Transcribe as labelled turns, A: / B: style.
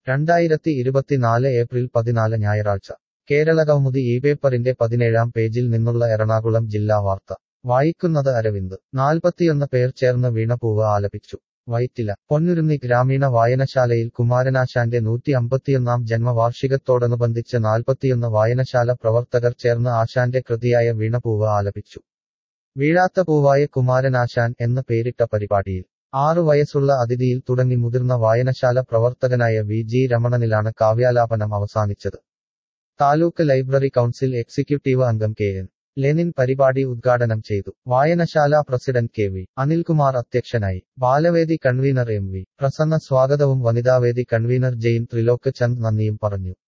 A: രണ്ടായിരത്തി ഇരുപത്തിനാല് ഏപ്രിൽ പതിനാല് ഞായറാഴ്ച കേരള കൗമുദി ഈ പേപ്പറിന്റെ പതിനേഴാം പേജിൽ നിന്നുള്ള എറണാകുളം ജില്ലാ വാർത്ത വായിക്കുന്നത് അരവിന്ദ് നാൽപ്പത്തിയൊന്ന് പേർ ചേർന്ന് വീണപൂവ് ആലപിച്ചു വൈറ്റില പൊന്നുരുന്നി ഗ്രാമീണ വായനശാലയിൽ കുമാരനാശാന്റെ നൂറ്റി അമ്പത്തിയൊന്നാം ജന്മവാർഷികത്തോടനുബന്ധിച്ച് നാൽപ്പത്തിയൊന്ന് വായനശാല പ്രവർത്തകർ ചേർന്ന് ആശാന്റെ കൃതിയായ വീണപൂവ് ആലപിച്ചു വീഴാത്ത പൂവായ കുമാരനാശാൻ എന്ന് പേരിട്ട പരിപാടിയിൽ ആറു വയസ്സുള്ള അതിഥിയിൽ തുടങ്ങി മുതിർന്ന വായനശാല പ്രവർത്തകനായ വി ജി രമണനിലാണ് കാവ്യാലാപനം അവസാനിച്ചത് താലൂക്ക് ലൈബ്രറി കൗൺസിൽ എക്സിക്യൂട്ടീവ് അംഗം കെ എൻ ലെനിൻ പരിപാടി ഉദ്ഘാടനം ചെയ്തു വായനശാല പ്രസിഡന്റ് കെ വി അനിൽകുമാർ അധ്യക്ഷനായി ബാലവേദി കൺവീനർ എം വി പ്രസന്ന സ്വാഗതവും വനിതാവേദി കൺവീനർ ജെയിൻ ത്രിലോക്ക് ചന്ദ് നന്ദിയും പറഞ്ഞു